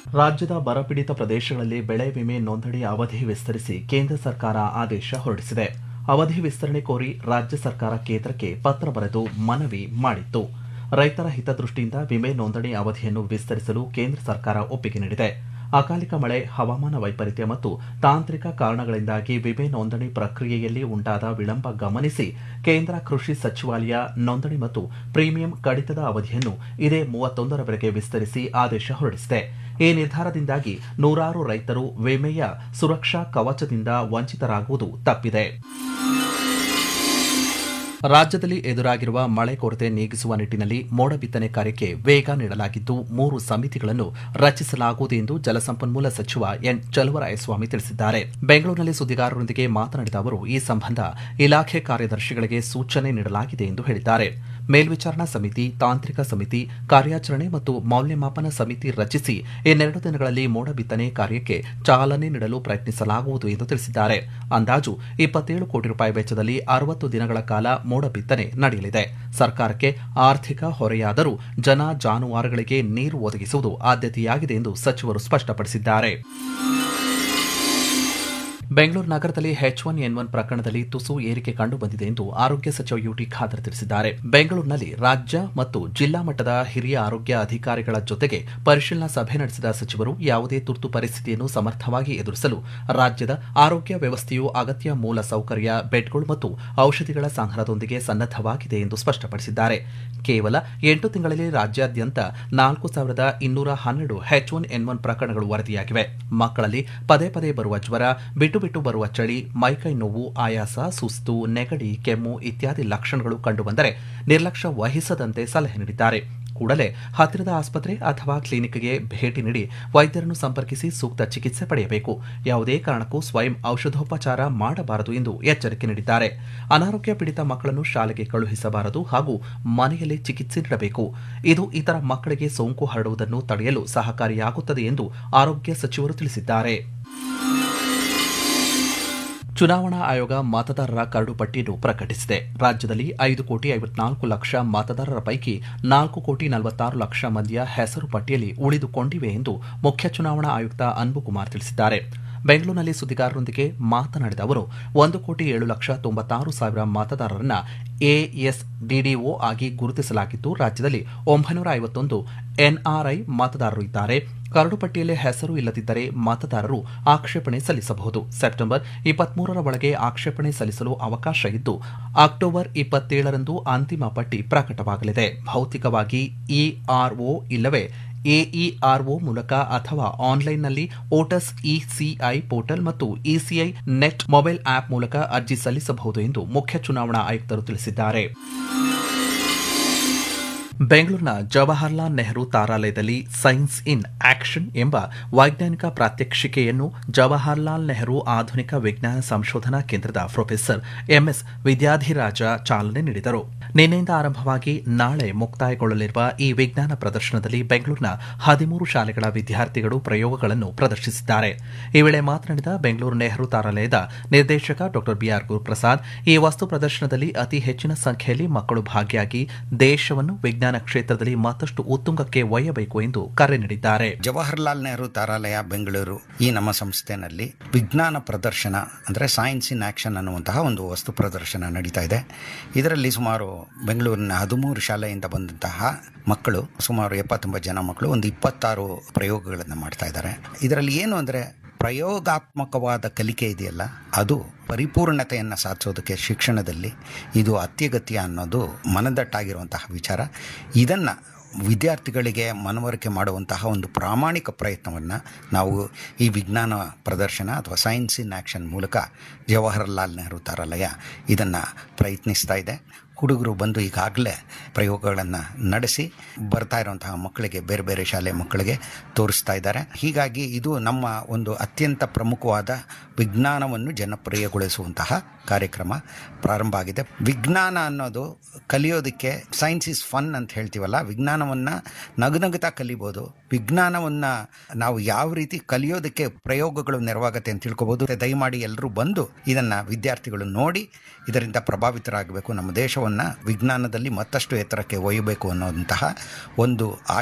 ರಾಜ್ಯದ ಬರಪೀಡಿತ ಪ್ರದೇಶಗಳಲ್ಲಿ ಬೆಳೆ ವಿಮೆ ನೋಂದಣಿ ಅವಧಿ ವಿಸ್ತರಿಸಿ ಕೇಂದ್ರ ಸರ್ಕಾರ ಆದೇಶ ಹೊರಡಿಸಿದೆ ಅವಧಿ ವಿಸ್ತರಣೆ ಕೋರಿ ರಾಜ್ಯ ಸರ್ಕಾರ ಕೇಂದ್ರಕ್ಕೆ ಪತ್ರ ಬರೆದು ಮನವಿ ಮಾಡಿತ್ತು ರೈತರ ಹಿತದೃಷ್ಟಿಯಿಂದ ವಿಮೆ ನೋಂದಣಿ ಅವಧಿಯನ್ನು ವಿಸ್ತರಿಸಲು ಕೇಂದ್ರ ಸರ್ಕಾರ ಒಪ್ಪಿಗೆ ನೀಡಿದೆ ಅಕಾಲಿಕ ಮಳೆ ಹವಾಮಾನ ವೈಪರೀತ್ಯ ಮತ್ತು ತಾಂತ್ರಿಕ ಕಾರಣಗಳಿಂದಾಗಿ ವಿಮೆ ನೋಂದಣಿ ಪ್ರಕ್ರಿಯೆಯಲ್ಲಿ ಉಂಟಾದ ವಿಳಂಬ ಗಮನಿಸಿ ಕೇಂದ್ರ ಕೃಷಿ ಸಚಿವಾಲಯ ನೋಂದಣಿ ಮತ್ತು ಪ್ರೀಮಿಯಂ ಕಡಿತದ ಅವಧಿಯನ್ನು ಇದೇ ಮೂವತ್ತೊಂದರವರೆಗೆ ವಿಸ್ತರಿಸಿ ಆದೇಶ ಹೊರಡಿಸಿದೆ ಈ ನಿರ್ಧಾರದಿಂದಾಗಿ ನೂರಾರು ರೈತರು ವಿಮೆಯ ಸುರಕ್ಷಾ ಕವಚದಿಂದ ವಂಚಿತರಾಗುವುದು ತಪ್ಪಿದೆ ರಾಜ್ಯದಲ್ಲಿ ಎದುರಾಗಿರುವ ಮಳೆ ಕೊರತೆ ನೀಗಿಸುವ ನಿಟ್ಟಿನಲ್ಲಿ ಮೋಡ ಬಿತ್ತನೆ ಕಾರ್ಯಕ್ಕೆ ವೇಗ ನೀಡಲಾಗಿದ್ದು ಮೂರು ಸಮಿತಿಗಳನ್ನು ರಚಿಸಲಾಗುವುದು ಎಂದು ಜಲಸಂಪನ್ಮೂಲ ಸಚಿವ ಎನ್ ಚಲುವರಾಯಸ್ವಾಮಿ ತಿಳಿಸಿದ್ದಾರೆ ಬೆಂಗಳೂರಿನಲ್ಲಿ ಸುದ್ದಿಗಾರರೊಂದಿಗೆ ಮಾತನಾಡಿದ ಅವರು ಈ ಸಂಬಂಧ ಇಲಾಖೆ ಕಾರ್ಯದರ್ಶಿಗಳಿಗೆ ಸೂಚನೆ ನೀಡಲಾಗಿದೆ ಎಂದು ಹೇಳಿದ್ದಾರೆ ಮೇಲ್ವಿಚಾರಣಾ ಸಮಿತಿ ತಾಂತ್ರಿಕ ಸಮಿತಿ ಕಾರ್ಯಾಚರಣೆ ಮತ್ತು ಮೌಲ್ಯಮಾಪನ ಸಮಿತಿ ರಚಿಸಿ ಇನ್ನೆರಡು ದಿನಗಳಲ್ಲಿ ಮೋಡ ಬಿತ್ತನೆ ಕಾರ್ಯಕ್ಕೆ ಚಾಲನೆ ನೀಡಲು ಪ್ರಯತ್ನಿಸಲಾಗುವುದು ಎಂದು ತಿಳಿಸಿದ್ದಾರೆ ಅಂದಾಜು ಇಪ್ಪತ್ತೇಳು ಕೋಟಿ ರೂಪಾಯಿ ವೆಚ್ಚದಲ್ಲಿ ಅರವತ್ತು ದಿನಗಳ ಕಾಲ ಮೋಡ ಬಿತ್ತನೆ ನಡೆಯಲಿದೆ ಸರ್ಕಾರಕ್ಕೆ ಆರ್ಥಿಕ ಹೊರೆಯಾದರೂ ಜನ ಜಾನುವಾರುಗಳಿಗೆ ನೀರು ಒದಗಿಸುವುದು ಆದ್ಯತೆಯಾಗಿದೆ ಎಂದು ಸಚಿವರು ಸ್ಪಷ್ಟಪಡಿಸಿದ್ದಾರೆ ಬೆಂಗಳೂರು ನಗರದಲ್ಲಿ ಎಚ್ ಒನ್ ಎನ್ ಒನ್ ಪ್ರಕರಣದಲ್ಲಿ ತುಸು ಏರಿಕೆ ಕಂಡುಬಂದಿದೆ ಎಂದು ಆರೋಗ್ಯ ಸಚಿವ ಯುಟಿ ಖಾದರ್ ತಿಳಿಸಿದ್ದಾರೆ ಬೆಂಗಳೂರಿನಲ್ಲಿ ರಾಜ್ಯ ಮತ್ತು ಜಿಲ್ಲಾ ಮಟ್ಟದ ಹಿರಿಯ ಆರೋಗ್ಯ ಅಧಿಕಾರಿಗಳ ಜೊತೆಗೆ ಪರಿಶೀಲನಾ ಸಭೆ ನಡೆಸಿದ ಸಚಿವರು ಯಾವುದೇ ತುರ್ತು ಪರಿಸ್ಥಿತಿಯನ್ನು ಸಮರ್ಥವಾಗಿ ಎದುರಿಸಲು ರಾಜ್ಯದ ಆರೋಗ್ಯ ವ್ಯವಸ್ಥೆಯು ಅಗತ್ಯ ಮೂಲ ಸೌಕರ್ಯ ಬೆಡ್ಗಳು ಮತ್ತು ಔಷಧಿಗಳ ಸಂಗ್ರಹದೊಂದಿಗೆ ಸನ್ನದ್ದವಾಗಿದೆ ಎಂದು ಸ್ಪಷ್ಟಪಡಿಸಿದ್ದಾರೆ ಕೇವಲ ಎಂಟು ತಿಂಗಳಲ್ಲಿ ರಾಜ್ಯಾದ್ಯಂತ ನಾಲ್ಕು ಸಾವಿರದ ಇನ್ನೂರ ಹನ್ನೆರಡು ಎಚ್ ಒನ್ ಎನ್ ಒನ್ ಪ್ರಕರಣಗಳು ವರದಿಯಾಗಿವೆ ಮಕ್ಕಳಲ್ಲಿ ಪದೇ ಪದೇ ಬರುವ ಜ್ವರ ಬಿಟ್ಟು ಬಿಟ್ಟು ಬರುವ ಚಳಿ ಮೈಕೈ ನೋವು ಆಯಾಸ ಸುಸ್ತು ನೆಗಡಿ ಕೆಮ್ಮು ಇತ್ಯಾದಿ ಲಕ್ಷಣಗಳು ಕಂಡುಬಂದರೆ ನಿರ್ಲಕ್ಷ್ಯ ವಹಿಸದಂತೆ ಸಲಹೆ ನೀಡಿದ್ದಾರೆ ಕೂಡಲೇ ಹತ್ತಿರದ ಆಸ್ಪತ್ರೆ ಅಥವಾ ಕ್ಲಿನಿಕ್ಗೆ ಭೇಟಿ ನೀಡಿ ವೈದ್ಯರನ್ನು ಸಂಪರ್ಕಿಸಿ ಸೂಕ್ತ ಚಿಕಿತ್ಸೆ ಪಡೆಯಬೇಕು ಯಾವುದೇ ಕಾರಣಕ್ಕೂ ಸ್ವಯಂ ಔಷಧೋಪಚಾರ ಮಾಡಬಾರದು ಎಂದು ಎಚ್ಚರಿಕೆ ನೀಡಿದ್ದಾರೆ ಅನಾರೋಗ್ಯ ಪೀಡಿತ ಮಕ್ಕಳನ್ನು ಶಾಲೆಗೆ ಕಳುಹಿಸಬಾರದು ಹಾಗೂ ಮನೆಯಲ್ಲೇ ಚಿಕಿತ್ಸೆ ನೀಡಬೇಕು ಇದು ಇತರ ಮಕ್ಕಳಿಗೆ ಸೋಂಕು ಹರಡುವುದನ್ನು ತಡೆಯಲು ಸಹಕಾರಿಯಾಗುತ್ತದೆ ಎಂದು ಆರೋಗ್ಯ ಸಚಿವರು ತಿಳಿಸಿದ್ದಾರೆ ಚುನಾವಣಾ ಆಯೋಗ ಮತದಾರರ ಕರಡು ಪಟ್ಟಿಯನ್ನು ಪ್ರಕಟಿಸಿದೆ ರಾಜ್ಯದಲ್ಲಿ ಐದು ಕೋಟಿ ಐವತ್ನಾಲ್ಕು ಲಕ್ಷ ಮತದಾರರ ಪೈಕಿ ನಾಲ್ಕು ಕೋಟಿ ನಲವತ್ತಾರು ಲಕ್ಷ ಮಂದಿಯ ಹೆಸರು ಪಟ್ಟಿಯಲ್ಲಿ ಉಳಿದುಕೊಂಡಿವೆ ಎಂದು ಮುಖ್ಯ ಚುನಾವಣಾ ಆಯುಕ್ತ ಅನ್ಬುಕುಮಾರ್ ತಿಳಿಸಿದ್ದಾರೆ ಬೆಂಗಳೂರಿನಲ್ಲಿ ಸುದ್ದಿಗಾರರೊಂದಿಗೆ ಮಾತನಾಡಿದ ಅವರು ಒಂದು ಕೋಟಿ ಏಳು ಲಕ್ಷ ತೊಂಬತ್ತಾರು ಸಾವಿರ ಮತದಾರರನ್ನ ಎಎಸ್ಡಿಡಿಒ ಆಗಿ ಗುರುತಿಸಲಾಗಿದ್ದು ರಾಜ್ಯದಲ್ಲಿ ಒಂಬೈನೂರ ಐವತ್ತೊಂದು ಎನ್ಆರ್ಐ ಮತದಾರರು ಇದ್ದಾರೆ ಕರಡು ಪಟ್ಟಿಯಲ್ಲಿ ಹೆಸರು ಇಲ್ಲದಿದ್ದರೆ ಮತದಾರರು ಆಕ್ಷೇಪಣೆ ಸಲ್ಲಿಸಬಹುದು ಸೆಪ್ಟೆಂಬರ್ ಇಪ್ಪತ್ಮೂರರ ಒಳಗೆ ಆಕ್ಷೇಪಣೆ ಸಲ್ಲಿಸಲು ಅವಕಾಶ ಇದ್ದು ಅಕ್ಟೋಬರ್ ಇಪ್ಪತ್ತೇಳರಂದು ಅಂತಿಮ ಪಟ್ಟಿ ಪ್ರಕಟವಾಗಲಿದೆ ಭೌತಿಕವಾಗಿ ಇಆರ್ಒ ಇಲ್ಲವೇ ಎಇಆರ್ಒ ಮೂಲಕ ಅಥವಾ ಆನ್ಲೈನ್ನಲ್ಲಿ ಓಟಸ್ ಇಸಿಐ ಪೋರ್ಟಲ್ ಮತ್ತು ಇಸಿಐ ನೆಟ್ ಮೊಬೈಲ್ ಆಪ್ ಮೂಲಕ ಅರ್ಜಿ ಸಲ್ಲಿಸಬಹುದು ಎಂದು ಮುಖ್ಯ ಚುನಾವಣಾ ಆಯುಕ್ತರು ತಿಳಿಸಿದ್ದಾರೆ ಬೆಂಗಳೂರಿನ ಜವಾಹರ್ಲಾಲ್ ನೆಹರು ತಾರಾಲಯದಲ್ಲಿ ಸೈನ್ಸ್ ಇನ್ ಆಕ್ಷನ್ ಎಂಬ ವೈಜ್ಞಾನಿಕ ಪ್ರಾತ್ಯಕ್ಷಿಕೆಯನ್ನು ಜವಾಹರ್ಲಾಲ್ ನೆಹರು ಆಧುನಿಕ ವಿಜ್ಞಾನ ಸಂಶೋಧನಾ ಕೇಂದ್ರದ ಪ್ರೊಫೆಸರ್ ಎಂಎಸ್ ವಿದ್ಯಾಧಿರಾಜ ಚಾಲನೆ ನೀಡಿದರು ನಿನ್ನೆಯಿಂದ ಆರಂಭವಾಗಿ ನಾಳೆ ಮುಕ್ತಾಯಗೊಳ್ಳಲಿರುವ ಈ ವಿಜ್ಞಾನ ಪ್ರದರ್ಶನದಲ್ಲಿ ಬೆಂಗಳೂರಿನ ಹದಿಮೂರು ಶಾಲೆಗಳ ವಿದ್ಯಾರ್ಥಿಗಳು ಪ್ರಯೋಗಗಳನ್ನು ಪ್ರದರ್ಶಿಸಿದ್ದಾರೆ ಈ ವೇಳೆ ಮಾತನಾಡಿದ ಬೆಂಗಳೂರು ನೆಹರು ತಾರಾಲಯದ ನಿರ್ದೇಶಕ ಡಾ ಬಿಆರ್ ಗುರುಪ್ರಸಾದ್ ಈ ವಸ್ತು ಪ್ರದರ್ಶನದಲ್ಲಿ ಅತಿ ಹೆಚ್ಚಿನ ಸಂಖ್ಯೆಯಲ್ಲಿ ಮಕ್ಕಳು ಭಾಗಿಯಾಗಿ ದೇಶವನ್ನು ವಿಜ್ಞಾನ ಕ್ಷೇತ್ರದಲ್ಲಿ ಮತ್ತಷ್ಟು ಉತ್ತುಂಗಕ್ಕೆ ಒಯ್ಯಬೇಕು ಎಂದು ಕರೆ ನೀಡಿದ್ದಾರೆ ಜವಾಹರ್ಲಾಲ್ ನೆಹರು ತಾರಾಲಯ ಬೆಂಗಳೂರು ಈ ನಮ್ಮ ಸಂಸ್ಥೆನಲ್ಲಿ ವಿಜ್ಞಾನ ಪ್ರದರ್ಶನ ಅಂದರೆ ಸೈನ್ಸ್ ಇನ್ ಆಕ್ಷನ್ ಅನ್ನುವಂತಹ ಒಂದು ವಸ್ತು ಪ್ರದರ್ಶನ ನಡೀತಾ ಇದೆ ಇದರಲ್ಲಿ ಸುಮಾರು ಬೆಂಗಳೂರಿನ ಹದಿಮೂರು ಶಾಲೆಯಿಂದ ಬಂದಂತಹ ಮಕ್ಕಳು ಸುಮಾರು ಎಪ್ಪತ್ತೊಂಬತ್ತು ಜನ ಮಕ್ಕಳು ಒಂದು ಇಪ್ಪತ್ತಾರು ಪ್ರಯೋಗಗಳನ್ನು ಮಾಡ್ತಾ ಇದ್ದಾರೆ ಇದರಲ್ಲಿ ಏನು ಅಂದರೆ ಪ್ರಯೋಗಾತ್ಮಕವಾದ ಕಲಿಕೆ ಇದೆಯಲ್ಲ ಅದು ಪರಿಪೂರ್ಣತೆಯನ್ನು ಸಾಧಿಸೋದಕ್ಕೆ ಶಿಕ್ಷಣದಲ್ಲಿ ಇದು ಅತ್ಯಗತ್ಯ ಅನ್ನೋದು ಮನದಟ್ಟಾಗಿರುವಂತಹ ವಿಚಾರ ಇದನ್ನು ವಿದ್ಯಾರ್ಥಿಗಳಿಗೆ ಮನವರಿಕೆ ಮಾಡುವಂತಹ ಒಂದು ಪ್ರಾಮಾಣಿಕ ಪ್ರಯತ್ನವನ್ನು ನಾವು ಈ ವಿಜ್ಞಾನ ಪ್ರದರ್ಶನ ಅಥವಾ ಸೈನ್ಸ್ ಇನ್ ಆ್ಯಕ್ಷನ್ ಮೂಲಕ ಜವಾಹರ್ಲಾಲ್ ನೆಹರು ತಾರಾಲಯ ಇದನ್ನು ಪ್ರಯತ್ನಿಸ್ತಾ ಇದೆ ಹುಡುಗರು ಬಂದು ಈಗಾಗಲೇ ಪ್ರಯೋಗಗಳನ್ನು ನಡೆಸಿ ಬರ್ತಾ ಇರುವಂತಹ ಮಕ್ಕಳಿಗೆ ಬೇರೆ ಬೇರೆ ಶಾಲೆ ಮಕ್ಕಳಿಗೆ ತೋರಿಸ್ತಾ ಇದ್ದಾರೆ ಹೀಗಾಗಿ ಇದು ನಮ್ಮ ಒಂದು ಅತ್ಯಂತ ಪ್ರಮುಖವಾದ ವಿಜ್ಞಾನವನ್ನು ಜನಪ್ರಿಯಗೊಳಿಸುವಂತಹ ಕಾರ್ಯಕ್ರಮ ಪ್ರಾರಂಭ ಆಗಿದೆ ವಿಜ್ಞಾನ ಅನ್ನೋದು ಕಲಿಯೋದಕ್ಕೆ ಸೈನ್ಸ್ ಇಸ್ ಫನ್ ಅಂತ ಹೇಳ್ತೀವಲ್ಲ ವಿಜ್ಞಾನವನ್ನು ನಗುನಗುತ್ತಾ ಕಲಿಬೋದು ವಿಜ್ಞಾನವನ್ನು ನಾವು ಯಾವ ರೀತಿ ಕಲಿಯೋದಕ್ಕೆ ಪ್ರಯೋಗಗಳು ನೆರವಾಗುತ್ತೆ ಅಂತ ತಿಳ್ಕೊಬೋದು ದಯಮಾಡಿ ಎಲ್ಲರೂ ಬಂದು ಇದನ್ನು ವಿದ್ಯಾರ್ಥಿಗಳು ನೋಡಿ ಇದರಿಂದ ಪ್ರಭಾವಿತರಾಗಬೇಕು ನಮ್ಮ ದೇಶವನ್ನು ವಿಜ್ಞಾನದಲ್ಲಿ ಮತ್ತಷ್ಟು ಎತ್ತರಕ್ಕೆ ಒಯ್ಯಬೇಕು ಅನ್ನೋಂತಹ ಒಂದು